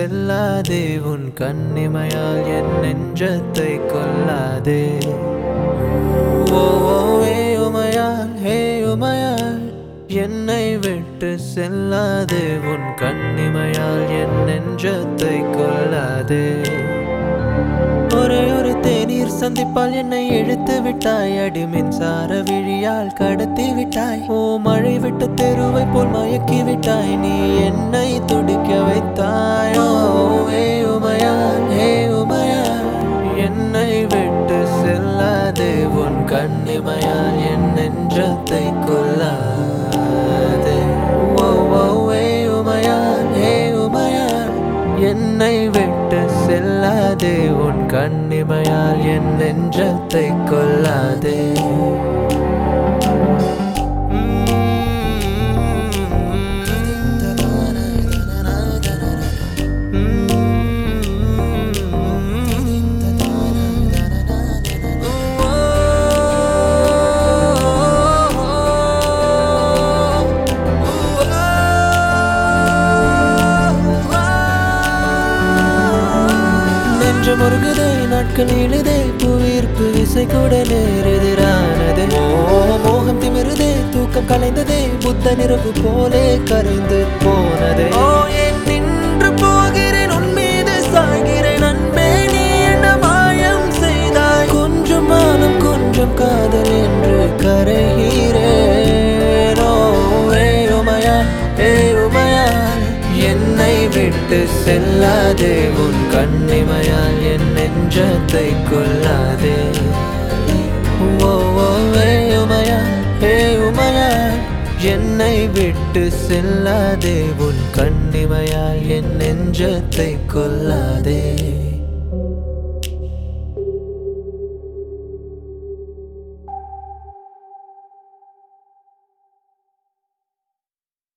செல்லாதே உன் கண்ணிமையால் என் நெஞ்சத்தை கொல்லாதே ஓ ஓ, ஏ உமையால் ஹே உமையால் என்னை விட்டு செல்லாதே உன் கண்ணிமையால் என் நெஞ்சத்தை கொல்லாதே ஒரே ஒரு தேநீர் சந்திப்பால் என்னை இழுத்து விட்டாய் அடி மின்சார விழியால் கடத்தி விட்டாய் ஓ மழை விட்ட தெருவை போல் மயக்கி விட்டாய் நீ என்னை துடிக்க வைத்தாய் ஓ ஏ உமையால் ஏ உமையால் என்னை விட்டு செல்லாதே உன் கண்ணிமையால் என் நெஞ்சத்தை கொல்லாதே ஓ ஓ ஏ உமையால் ஏ உமையால் என்னை விட்டு செல்லாதே உன் கண்ணிமையால் என் நெஞ்சத்தை கொல்லாதே நெஞ்சு முருகுதே நாட்கள் நீளுதே புவியீர்ப்பு விசை கூட நேரெதிரானது ஓ மோகம் திமிருதே தூக்கம் கலைந்ததே புத்த நிறவு போலே கரைந்து போனதே ஓ ஏன் நின்று போகிறேன் உன் மீது சாய்கிறேன் அன்பே நீ என்ன மாயம் செய்தாய் கொஞ்சம் மானம் கொஞ்சம் காதல் என்று கரைகிறேன் ஓ ஏ உமையா ஏ உமையா என்னை விட்டு செல்லாதே உன் கண்ணிமையால் என் நெஞ்சத்தை கொல்லாதே ஓ ஓ ஏ உமையா ஏ உமையா என்னை விட்டு செல்லாதே உன் கண்ணிமையால் என் நெஞ்சத்தை கொல்லாதே